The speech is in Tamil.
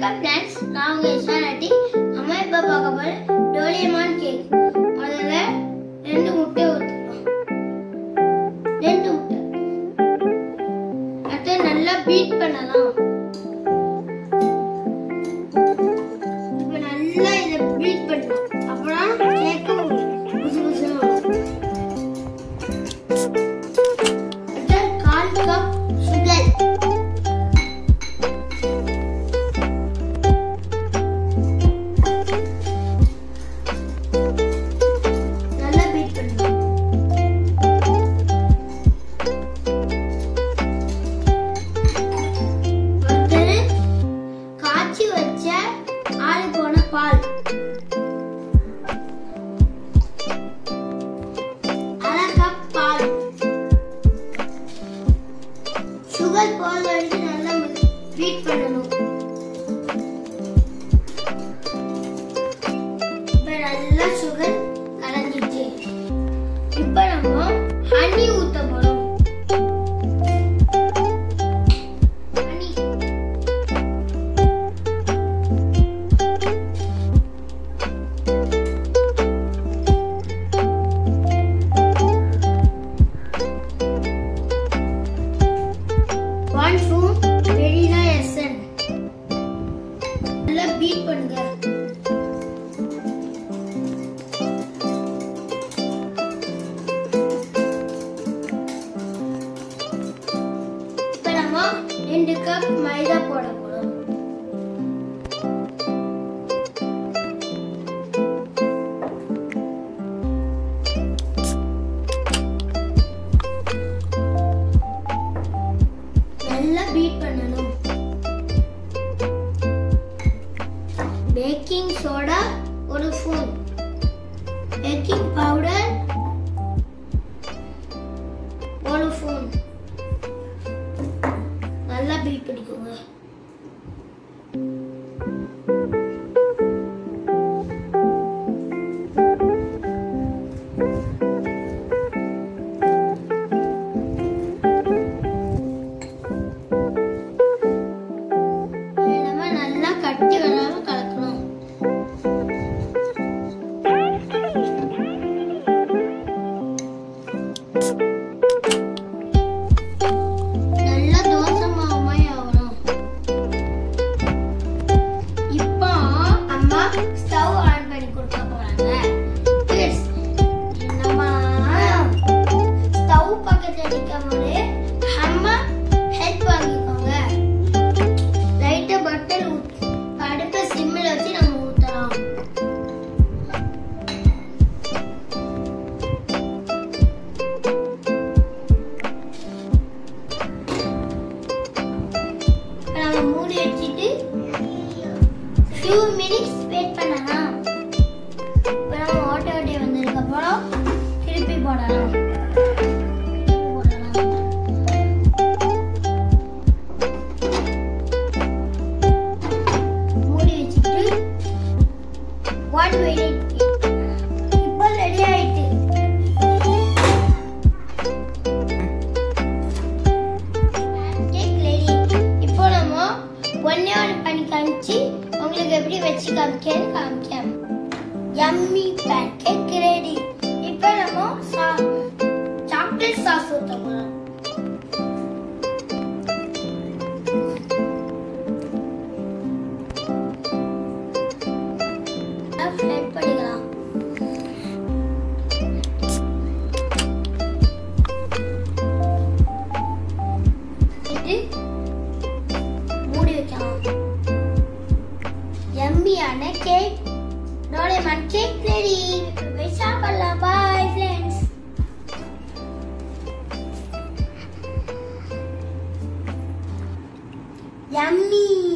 வணக்கம் ஃப்ரெண்ட்ஸ் நான் உங்க இசானாட்டி அம்மா இப்ப பார்க்க போற டோலியமான் கேக் முதல்ல ரெண்டு முட்டை ஊற்றலாம் ரெண்டு முட்டை அடுத்து நல்லா பீட் பண்ணலாம் இப்போ நல்லா இதை பீட் பண்ணலாம் அப்புறம் கேக்கும் புசு புசுன்னு வரும் அடுத்து கால் கப் சுகர் நல்லா பீட் பண்ணலாம் அடுத்தது காய்ச்சி வச்ச ஆறி போன பால் அரை கப் பால் சுகர் போல வரைக்கும் நல்லா பீட் பண்ணணும் இப்ப நல்லா சுகர் கலந்துச்சு இப்ப நம்ம ஹனி ஊத்த போறோம் honey one spoon vanilla essence நல்லா பீட் பண்ணுங்க இப்ப நம்ம ரெண்டு கப் மைதா போட போறோம் நல்லா பீட் பண்ணணும் பேக்கிங் சோடா ஒரு ஸ்பூன் பேக்கிங் பவுடர் ஒரு ஸ்பூன் நல்லா பீட் பண்ணிக்கோங்க இது நம்ம நல்லா கட்டி வராம கலக்கணும் நல்லா தோசை மாவு மாதிரி ஆகணும் இப்போ அம்மா ஸ்டவ் ஆன் பண்ணி கொடுக்க போறாங்க Kids, நம்ம ஸ்டவ் பக்கத்துல நிற்கும் போது அம்மா ஹெல்ப் வாங்கிக்கோங்க லைட்டா பட்டர் அடுப்பை சிம்மில் வச்சு நம்ம ஊற்றலாம் நம்ம மூடி வச்சுட்டு ஃபியூ மினிட்ஸ் வெயிட் பண்ணலாம் இப்போ நம்ம ஓட்ட ஓட்டி வந்ததுக்கு அப்புறம் திருப்பி போடலாம் திருப்பி போடலாம் மூடி வச்சுட்டு ஒன் மினிட் இப்போ ரெடி ஆயிட்டு கேக் ரெடி இப்போ நம்ம ஒன்னே ஒன்று பண்ணி காமிச்சு உங்களுக்கு எப்படி வச்சு காமிக்கன்னு காமிக்கேன் யம்மி பேன் கேக் ரெடி இப்போ நம்ம சாக்லேட் சாஸ் ஊற்ற போகிறோம் ஃப்ளட் பண்ணிக்கலாம் இது மூடி வைக்கலாம் எம்மியான கேக் டோரேமான் கேக் ரெடி போய் சாப்பிடலாம் பாய் ஃப்ரெண்ட்ஸ் யம்மி